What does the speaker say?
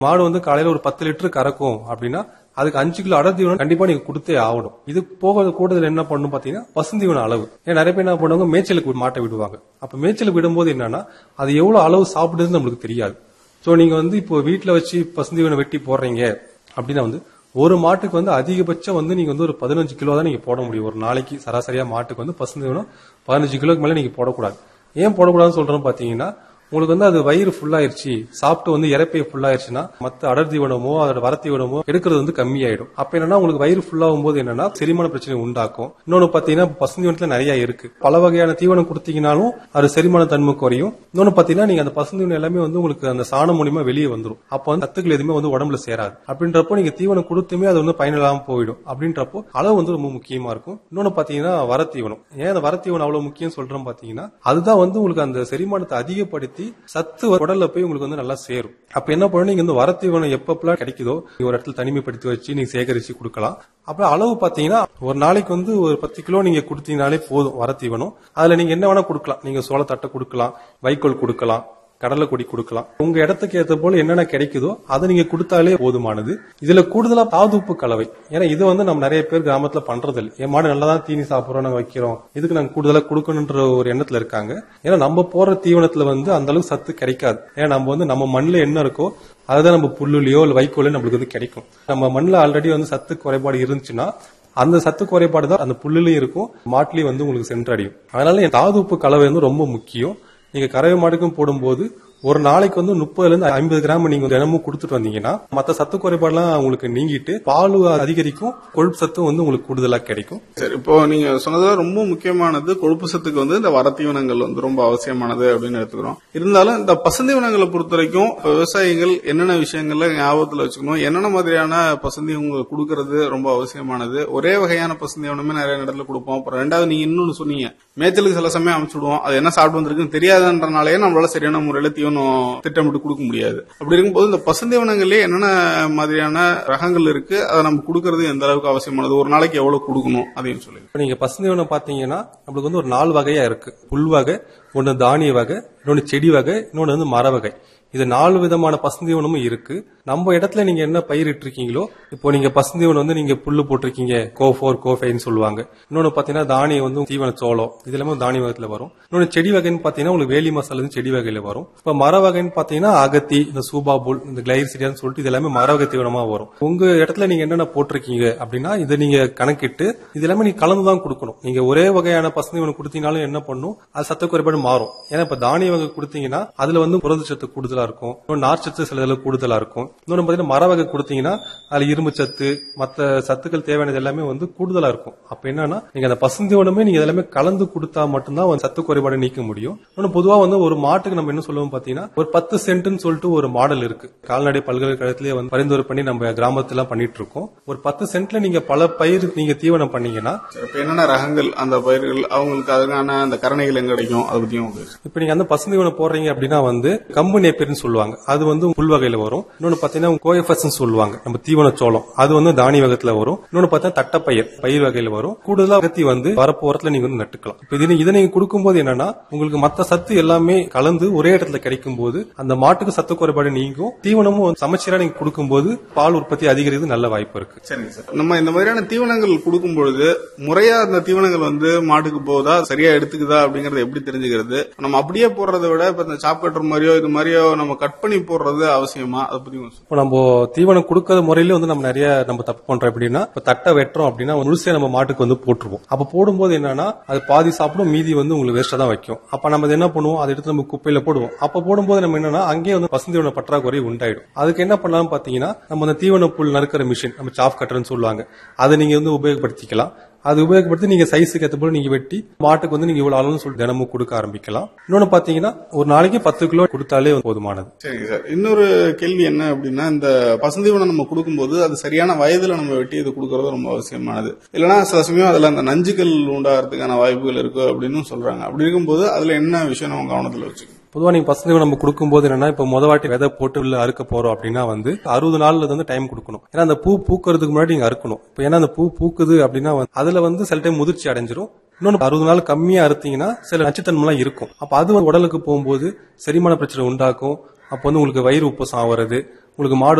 மாடு வந்து காலையில ஒரு பத்து லிட்டர் கறக்கும் அப்படின்னா அதுக்கு அஞ்சு கிலோ அடர் தீவனம் கண்டிப்பா நீங்க கொடுத்தே ஆகணும் இது போக கூடுதல் என்ன பண்ணணும் பாத்தீங்கன்னா பசுந்தீவன அளவு ஏன் நிறைய பேர் என்ன பண்ணுவாங்க மேய்ச்சலுக்கு மாட்டை விடுவாங்க அப்ப மேய்ச்சலுக்கு விடும்போது என்னன்னா அது எவ்வளவு அளவு சாப்பிடுதுன்னு நம்மளுக்கு தெரியாது சோ நீங்க வந்து இப்போ வீட்டுல வச்சு பசுந்தீவனம் வெட்டி போடுறீங்க அப்படின்னா வந்து ஒரு மாட்டுக்கு வந்து அதிகபட்சம் வந்து நீங்க வந்து ஒரு பதினஞ்சு கிலோ தான் நீங்க போட முடியும் ஒரு நாளைக்கு சராசரியா மாட்டுக்கு வந்து பசுந்தீவனம் பதினஞ்சு கிலோக்கு மேல நீங்க போடக்கூடாது ஏன் போடக்கூடாதுன்னு சொல்றோம் பாத்தீங்கன்னா உங்களுக்கு வந்து அது வயிறு ஃபுல்லாயிருச்சு சாப்பிட்டு வந்து இறப்பை ஃபுல்லாயிருச்சுன்னா மத்த அடர் தீவனமோ அதோட வர தீவனமோ எடுக்கிறது வந்து கம்மியாயிடும் அப்ப என்னன்னா உங்களுக்கு வயிறு ஃபுல்லாகும் போது என்னன்னா செரிமான பிரச்சனை உண்டாக்கும் இன்னொன்னு பாத்தீங்கன்னா பசுந்தீவனத்துல நிறைய இருக்கு பல வகையான தீவனம் கொடுத்தீங்கனாலும் அது செரிமான தன்மை குறையும் இன்னொன்னு பாத்தீங்கன்னா நீங்க அந்த பசுந்தீவனம் எல்லாமே வந்து உங்களுக்கு அந்த சாணம் மூலியமா வெளியே வந்துரும் அப்ப வந்து சத்துக்கள் எதுவுமே வந்து உடம்புல சேராது அப்படின்றப்போ நீங்க தீவனம் கொடுத்துமே அது வந்து பயனில்லாம போயிடும் அப்படின்றப்போ அளவு வந்து ரொம்ப முக்கியமா இருக்கும் இன்னொன்னு பாத்தீங்கன்னா வர தீவனம் ஏன் அந்த வர தீவனம் அவ்வளவு முக்கியம் சொல்றோம் பாத்தீங்கன்னா அதுதான் வந்து உங்களுக்கு அந்த செரிமானத்தை அதிகப்படுத்தி சத்து உடல்ல போய் உங்களுக்கு வந்து நல்லா சேரும் அப்ப என்ன பண்ணணும் நீங்க வந்து வர தீவனம் எப்பப்பெல்லாம் கிடைக்குதோ நீங்க ஒரு இடத்துல தனிமைப்படுத்தி வச்சு நீங்க சேகரிச்சு கொடுக்கலாம் அப்புறம் அளவு பாத்தீங்கன்னா ஒரு நாளைக்கு வந்து ஒரு பத்து கிலோ நீங்க கொடுத்தீங்கனாலே போதும் வர தீவனம் அதுல நீங்க என்ன வேணா கொடுக்கலாம் நீங்க சோளத்தட்டை கொடுக்கலாம் வைக்கோல் கொடுக்கலாம் கடலை கொடி கொடுக்கலாம் உங்க இடத்துக்கு ஏத்த போல என்னென்ன கிடைக்குதோ அதை நீங்க கொடுத்தாலே போதுமானது இதுல கூடுதலா தாதுப்பு கலவை ஏன்னா இது வந்து நம்ம நிறைய பேர் கிராமத்துல பண்றது இல்லை என் மாடு நல்லா தான் தீனி சாப்பிடுறோம் நாங்க வைக்கிறோம் இதுக்கு நாங்க கூடுதலா கொடுக்கணுன்ற ஒரு எண்ணத்துல இருக்காங்க ஏன்னா நம்ம போற தீவனத்துல வந்து அந்த அளவுக்கு சத்து கிடைக்காது ஏன்னா நம்ம வந்து நம்ம மண்ணுல என்ன இருக்கோ அதுதான் நம்ம புல்லுலயோ இல்ல வைக்கோலோ நம்மளுக்கு வந்து கிடைக்கும் நம்ம மண்ணுல ஆல்ரெடி வந்து சத்து குறைபாடு இருந்துச்சுன்னா அந்த சத்து குறைபாடு தான் அந்த புல்லுலயும் இருக்கும் மாட்டுலயும் வந்து உங்களுக்கு சென்றடையும் அதனால என் தாதுப்பு கலவை வந்து ரொம்ப முக்கியம் நீங்க கறவை மாடுக்கும் போடும்போது ஒரு நாளைக்கு வந்து முப்பதுல இருந்து ஐம்பது கிராம் நீங்க தினமும் கொடுத்துட்டு வந்தீங்கன்னா மத்த சத்து குறைபாடுலாம் உங்களுக்கு நீங்கிட்டு பால் அதிகரிக்கும் கொழுப்பு சத்தும் வந்து உங்களுக்கு கூடுதலா கிடைக்கும் சரி இப்போ நீங்க சொன்னதுல ரொம்ப முக்கியமானது கொழுப்பு சத்துக்கு வந்து இந்த வரத்தீவனங்கள் வந்து ரொம்ப அவசியமானது அப்படின்னு எடுத்துக்கிறோம் இருந்தாலும் இந்த பசுந்தீவனங்களை பொறுத்த வரைக்கும் விவசாயிகள் என்னென்ன விஷயங்கள்ல ஞாபகத்துல வச்சுக்கணும் என்னென்ன மாதிரியான பசுந்தீவனங்களை கொடுக்கறது ரொம்ப அவசியமானது ஒரே வகையான பசுந்தீவனமே நிறைய இடத்துல கொடுப்போம் அப்புறம் ரெண்டாவது நீங்க இன்னொன்னு சொன்னீங்க மேய்ச்சலுக்கு சில சமயம் அனுப்பிச்சுடுவோம் அது என்ன சாப்பிட்டு வந்திருக்குன்னு தெரியாதுன்றனாலே நம்மளால சரியான முறையில தீவனம் திட்டமிட்டு கொடுக்க முடியாது அப்படி இருக்கும்போது இந்த பசுந்தீவனங்களே என்னென்ன மாதிரியான ரகங்கள் இருக்கு அதை நம்ம கொடுக்கறது எந்த அளவுக்கு அவசியமானது ஒரு நாளைக்கு எவ்வளவு கொடுக்கணும் அதையும் சொல்லுங்க இப்ப நீங்க பசுந்தீவனம் பாத்தீங்கன்னா நம்மளுக்கு வந்து ஒரு நாலு வகையா இருக்கு புல் வகை ஒன்னு தானிய வகை இன்னொன்னு செடி வகை இன்னொன்னு வந்து மர வகை இது நாலு விதமான பசுந்தீவனமும் இருக்கு நம்ம இடத்துல நீங்க என்ன பயிரிட்டு இருக்கீங்களோ இப்போ நீங்க பசுந்தீவனம் வந்து நீங்க புல்லு போட்டிருக்கீங்க கோ ஃபோர் கோ ஃபைவ்னு சொல்லுவாங்க இன்னொன்னு பாத்தீங்கன்னா தானியம் வந்து தீவன சோளம் இது எல்லாமே தானிய வகைத்துல வரும் இன்னொன்னு செடி வகைன்னு பாத்தீங்கன்னா உங்களுக்கு வேலி மசாலா வந்து செடி வகையில வரும் இப்ப மர வகைன்னு பாத்தீங்கன்னா அகத்தி இந்த சூபா புல் இந்த கிளைசிரியான்னு சொல்லிட்டு இது எல்லாமே மர வகை தீவனமா வரும் உங்க இடத்துல நீங்க என்னென்ன போட்டிருக்கீங்க அப்படின்னா இதை நீங்க கணக்கிட்டு இது எல்லாமே நீங்க கலந்து தான் கொடுக்கணும் நீங்க ஒரே வகையான பசுந்தீவனம் கொடுத்தீங்கனாலும் என்ன பண்ணும் அது சத்த குறைபாடு மாறும் ஏன்னா இப்ப தானிய வகை கொடுத்தீங்கன்னா அதுல வந்து புரதச்சத்து கூடுதலா இருக்கும் இன்னொன்று நார்ச்சத்து சில இதுல கூடுதலா இருக்கும் இன்னொன்று பாத்தீங்கன்னா மர வகை கொடுத்தீங்கன்னா அதுல இரும்பு சத்து மத்த சத்துக்கள் தேவையானது எல்லாமே வந்து கூடுதலா இருக்கும் அப்ப என்னன்னா நீங்க அந்த பசுந்தீவனமே நீங்க எல்லாமே கலந்து கொடுத்தா மட்டும்தான் வந்து சத்து குறைபாடு நீக்க முடியும் இன்னொன்று பொதுவா வந்து ஒரு மாட்டுக்கு நம்ம என்ன சொல்லுவோம் பாத்தீங்கன்னா ஒரு பத்து சென்ட்னு சொல்லிட்டு ஒரு மாடல் இருக்கு கால்நடை பல்கலைக்கழகத்திலேயே வந்து பரிந்துரை பண்ணி நம்ம கிராமத்துல பண்ணிட்டு இருக்கோம் ஒரு பத்து சென்ட்ல நீங்க பல பயிர் நீங்க தீவனம் பண்ணீங்கன்னா இப்ப என்னென்ன ரகங்கள் அந்த பயிர்கள் அவங்களுக்கு அதுக்கான அந்த கரணைகள் எங்க கிடைக்கும் அதை பத்தியும் உங்களுக்கு இப்ப நீங்க அந்த பசுந்தீவனம் போடுறீங்க அப்படின்னா வந்து கம்பு நேப்பியர்னு சொல்லுவாங்க அது வந்து புல் வகையில வரும் இன்னொன்னு பாத்தீங்கன்னா கோயஃபஸ் சொல்லுவாங்க நம்ம தீவன சோளம் அது வந்து தானிய வகத்துல வரும் இன்னொன்னு பார்த்தா தட்டப்பயிர் பயிர் வகையில வரும் கூடுதலா அகத்தி வந்து வரப்பு ஓரத்துல நீங்க வந்து நட்டுக்கலாம் இப்ப இது இதை நீங்க கொடுக்கும்போது என்னன்னா உங்களுக்கு மத்த சத்து எல்லாமே கலந்து ஒரே இடத்துல கிடைக்கும் போது அந்த மாட்டுக்கு சத்து குறைபாடு நீங்கும் தீவனமும் வந்து சமச்சீரா நீங்க கொடுக்கும்போது பால் உற்பத்தி அதிகரிக்கிறது நல்ல வாய்ப்பு இருக்கு சரிங்க சார் நம்ம இந்த மாதிரியான தீவனங்கள் கொடுக்கும் பொழுது முறையா அந்த தீவனங்கள் வந்து மாட்டுக்கு போகுதா சரியா எடுத்துக்குதா அப்படிங்கறத எப்படி தெரிஞ்சுக்கிறது நம்ம அப்படியே போடுறதை விட இப்ப இந்த சாப் கட்டுற மாதிரியோ இது மாதிரியோ நம்ம கட் பண்ணி போடுறது அவசியமா அதை பத்தி கொஞ்சம் சொல்லுங்க. இப்போ நம்ம தீவனம் கொடுக்கற முறையில வந்து நம்ம நிறைய நம்ம தப்பு பண்றோம் எப்படின்னா இப்ப தட்டை வெட்டுறோம் அப்படின்னா முழுசே நம்ம மாட்டுக்கு வந்து போட்டுருவோம் அப்ப போடும்போது என்னன்னா அது பாதி சாப்பிடும் மீதி வந்து உங்களுக்கு வேஸ்டா தான் வைக்கும் அப்ப நம்ம அதை என்ன பண்ணுவோம் அதை எடுத்து நம்ம குப்பையில போடுவோம் அப்ப போடும்போது நம்ம என்னன்னா அங்கேயே வந்து பசுந்தீவன பற்றாக்குறை உண்டாயிடும் அதுக்கு என்ன பண்ணலாம் பாத்தீங்கன்னா நம்ம அந்த தீவன புல் நறுக்கிற மிஷின் நம்ம சாஃப் கட்டர்னு சொல்லுவாங்க அதை நீங்க வந்து உபயோகப்படுத்திக்கலாம் அது உபயோகப்படுத்தி நீங்க சைஸுக்கு ஏற்ற போல நீங்க வெட்டி மாட்டுக்கு வந்து நீங்க இவ்வளவு அளவுன்னு சொல்லி தினமும் கொடுக்க ஆரம்பிக்கலாம் இன்னொன்னு பாத்தீங்கன்னா ஒரு நாளைக்கு பத்து கிலோ கொடுத்தாலே போதுமானது சரிங்க சார் இன்னொரு கேள்வி என்ன அப்படின்னா இந்த பசுந்தீவனம் நம்ம கொடுக்கும்போது அது சரியான வயதுல நம்ம வெட்டி இது கொடுக்கறது ரொம்ப அவசியமானது இல்லைன்னா சில சமயம் அதுல அந்த நஞ்சுகள் உண்டாகிறதுக்கான வாய்ப்புகள் இருக்கு அப்படின்னு சொல்றாங்க அப்படி இருக்கும்போது அதுல என்ன விஷயம் நம்ம கவனத்துல வச்சுக்கணும் பொதுவா நீங்க பசுந்தீவனம் நம்ம கொடுக்கும்போது என்னன்னா இப்ப முத வாட்டி விதை போட்டு உள்ள அறுக்க போறோம் அப்படின்னா வந்து அறுபது நாள்ல வந்து டைம் கொடுக்கணும் ஏன்னா அந்த பூ பூக்கறதுக்கு முன்னாடி நீங்க அறுக்கணும் இப்ப ஏன்னா அந்த பூ பூக்குது அப்படின்னா வந்து அதுல வந்து சில டைம் முதிர்ச்சி அடைஞ்சிரும் இன்னொன்று அறுபது நாள் கம்மியா அறுத்தீங்கன்னா சில நச்சுத்தன்மைலாம் இருக்கும் அப்ப அது வந்து உடலுக்கு போகும்போது செரிமான பிரச்சனை உண்டாக்கும் அப்போ வந்து உங்களுக்கு வயிறு உப்பசம் ஆகிறது உங்களுக்கு மாடு